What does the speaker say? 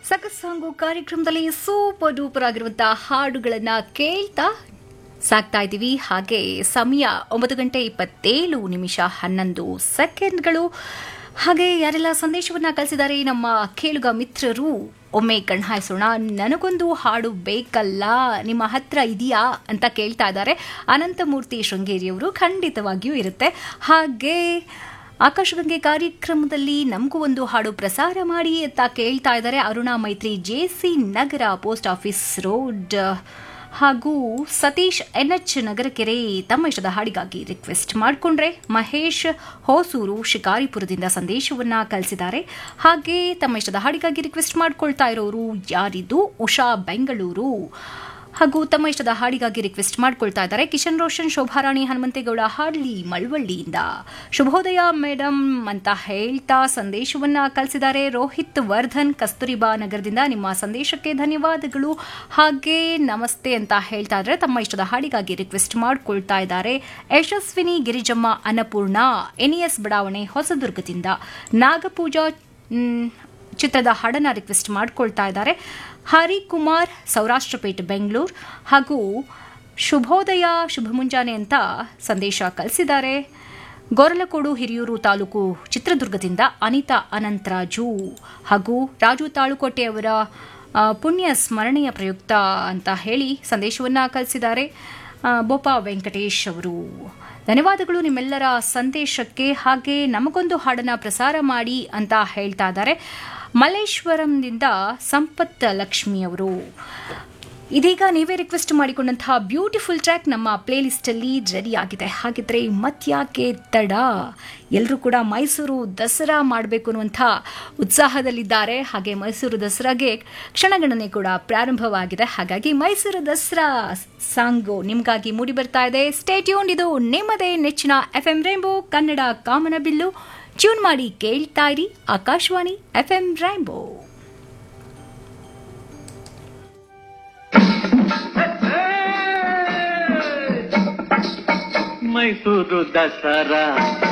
ಸಖತ್ ಸಾಂಗು ಕಾರ್ಯಕ್ರಮದಲ್ಲಿ super duper ಆಗಿರುವಂತಹ ಹಾಡುಗಳನ್ನ ಕೇಳ್ತಾ ಸಾಕ್ತಾ ಇದ್ದೀವಿ ಹಾಗೆ ಸಮಯ ಒಂಬತ್ತು ಗಂಟೆ ಇಪ್ಪತ್ತೇಳು ನಿಮಿಷ ಹನ್ನೊಂದು ಸೆಕೆಂಡ್ಗಳು ಹಾಗೆ ಯಾರೆಲ್ಲ ಸಂದೇಶವನ್ನ ಕಳಿಸಿದ್ದಾರೆ ನಮ್ಮ ಕೇಳುಗ ಮಿತ್ರರು ಒಮ್ಮೆ ಕಣ್ಹಾಯಿಸೋಣ ನನಗೊಂದು ಹಾಡು ಬೇಕಲ್ಲ ನಿಮ್ಮ ಹತ್ರ ಇದೆಯಾ ಅಂತ ಕೇಳ್ತಾ ಇದ್ದಾರೆ ಅನಂತಮೂರ್ತಿ ಶೃಂಗೇರಿಯವರು ಖಂಡಿತವಾಗಿಯೂ ಇರುತ್ತೆ ಹಾಗೆ ಆಕಾಶಗಂಗೆ ಕಾರ್ಯಕ್ರಮದಲ್ಲಿ ನಮಗೂ ಒಂದು ಹಾಡು ಪ್ರಸಾರ ಮಾಡಿ ಅಂತ ಕೇಳ್ತಾ ಇದ್ದಾರೆ Aruna Maitri JC Nagar post office road ಹಾಗೂ ಸತೀಶ್ ಎನ್ಎಚ್ ನಗರಕೆರೆ ತಮ್ಮ ಇಷ್ಟದ ಹಾಡಿಗಾಗಿ ರಿಕ್ವೆಸ್ಟ್ ಮಾಡಿಕೊಂಡ್ರೆ ಮಹೇಶ್ ಹೊಸೂರು ಶಿಕಾರಿಪುರದಿಂದ ಸಂದೇಶವನ್ನ ಕಳಿಸಿದ್ದಾರೆ ಹಾಗೆ ತಮ್ಮ ಇಷ್ಟದ ಹಾಡಿಗಾಗಿ ರಿಕ್ವೆಸ್ಟ್ ಮಾಡ್ಕೊಳ್ತಾ ಇರೋರು ಯಾರಿದು ಉಷಾ ಬೆಂಗಳೂರು ಹಾಗೂ ತಮ್ಮ ಇಷ್ಟದ ಹಾಡಿಗಾಗಿ ರಿಕ್ವೆಸ್ಟ್ ಮಾಡ್ಕೊಳ್ತಾ ಇದ್ದಾರೆ ಕಿಶನ್ ರೋಷನ್ ಶೋಭಾರಾಣಿ ಹನುಮಂತೇಗೌಡ ಹಾಡ್ಲಿ ಮಳವಳ್ಳಿಯಿಂದ ಶುಭೋದಯ ಮೇಡಮ್ ಅಂತ ಹೇಳ್ತಾ ಸಂದೇಶವನ್ನ ಕಳಿಸಿದ್ದಾರೆ ರೋಹಿತ್ ವರ್ಧನ್ ಕಸ್ತೂರಿಬಾ ನಗರದಿಂದ ನಿಮ್ಮ ಸಂದೇಶಕ್ಕೆ ಧನ್ಯವಾದಗಳು ಹಾಗೆ ನಮಸ್ತೆ ಅಂತ ಹೇಳ್ತಾ ಇದ್ರೆ ತಮ್ಮ ಇಷ್ಟದ ಹಾಡಿಗಾಗಿ ರಿಕ್ವೆಸ್ಟ್ ಮಾಡ್ಕೊಳ್ತಾ ಇದ್ದಾರೆ ಯಶಸ್ವಿನಿ ಗಿರಿಜಮ್ಮ ಅನ್ನಪೂರ್ಣ ಎನ್ಇಎಸ್ ಬಡಾವಣೆ ಹೊಸದುರ್ಗದಿಂದ ನಾಗಪೂಜಾ ಮ್, ಚಿತ್ರದ ಹಾಡನ್ನ ರಿಕ್ವೆಸ್ಟ್ ಮಾಡ್ಕೊಳ್ತಾ ಇದ್ದಾರೆ ಹರಿಕುಮಾರ್ ಸೌರಾಷ್ಟ್ರಪೇಟ್ ಬೆಂಗಳೂರು ಹಾಗೂ ಶುಭೋದಯ ಶುಭ ಮುಂಜಾನೆ ಅಂತ ಸಂದೇಶ ಕಳಿಸಿದ್ದಾರೆ ಗೊರಲಕೋಡು ಹಿರಿಯೂರು ತಾಲೂಕು ಚಿತ್ರದುರ್ಗದಿಂದ ಅನಿತಾ ಅನಂತರಾಜು ಹಾಗೂ ರಾಜು ತಾಳುಕೋಟೆಯವರ ಆ, ಪುಣ್ಯ ಸ್ಮರಣೆಯ ಪ್ರಯುಕ್ತ ಅಂತ ಹೇಳಿ ಸಂದೇಶವನ್ನ ಕಳಿಸಿದ್ದಾರೆ ಆ, ಬೋಪಾ ವೆಂಕಟೇಶ್ ಅವರು ಧನ್ಯವಾದಗಳು ನಿಮ್ಮೆಲ್ಲರ ಸಂದೇಶಕ್ಕೆ ಹಾಗೆ ನಮಗೊಂದು ಹಾಡನ್ನ ಪ್ರಸಾರ ಮಾಡಿ ಅಂತ ಹೇಳ್ತಾ ಇದ್ದಾರೆ ಮಲ್ಲೇಶ್ವರಂದಿಂದ ಸಂಪತ್ ಲಕ್ಷ್ಮಿ ಅವರು ಇದೀಗ ನೀವೇ ರಿಕ್ವೆಸ್ಟ್ ಮಾಡಿಕೊಂಡಂತಹ ಬ್ಯೂಟಿಫುಲ್ ಟ್ರ್ಯಾಕ್ ನಮ್ಮ ಪ್ಲೇ ಲಿಸ್ಟಲ್ಲಿ ರೆಡಿ ಆಗಿದೆ ಹಾಗಿದ್ರೆ ಮತ್ಯಾಕೆ ತಡ ಎಲ್ಲರೂ ಕೂಡ ಮೈಸೂರು ದಸರಾ ಮಾಡಬೇಕು ಅನ್ನುವಂಥ ಉತ್ಸಾಹದಲ್ಲಿದ್ದಾರೆ ಹಾಗೆ ಮೈಸೂರು ದಸರಾಗೆ ಕ್ಷಣಗಣನೆ ಕೂಡ ಪ್ರಾರಂಭವಾಗಿದೆ ಹಾಗಾಗಿ ಮೈಸೂರು ದಸರಾ ಸಾಂಗು ನಿಮಗಾಗಿ ಮೂಡಿ ಬರ್ತಾ ಇದೆ ಸ್ಟೇಟ್ಯೂನ್ ಇದು ನಿಮ್ಮದೇ ನೆಚ್ಚಿನ ಎಫ್ ಎಂ ರೈಂಬೋ ಕನ್ನಡ ಕಾಮನಬಿಲ್ಲು ಟ್ಯೂನ್ ಮಾಡಿ ಕೇಳ್ತಾ ಇರಿ Akashvani F M rainbow Mysuru Dasara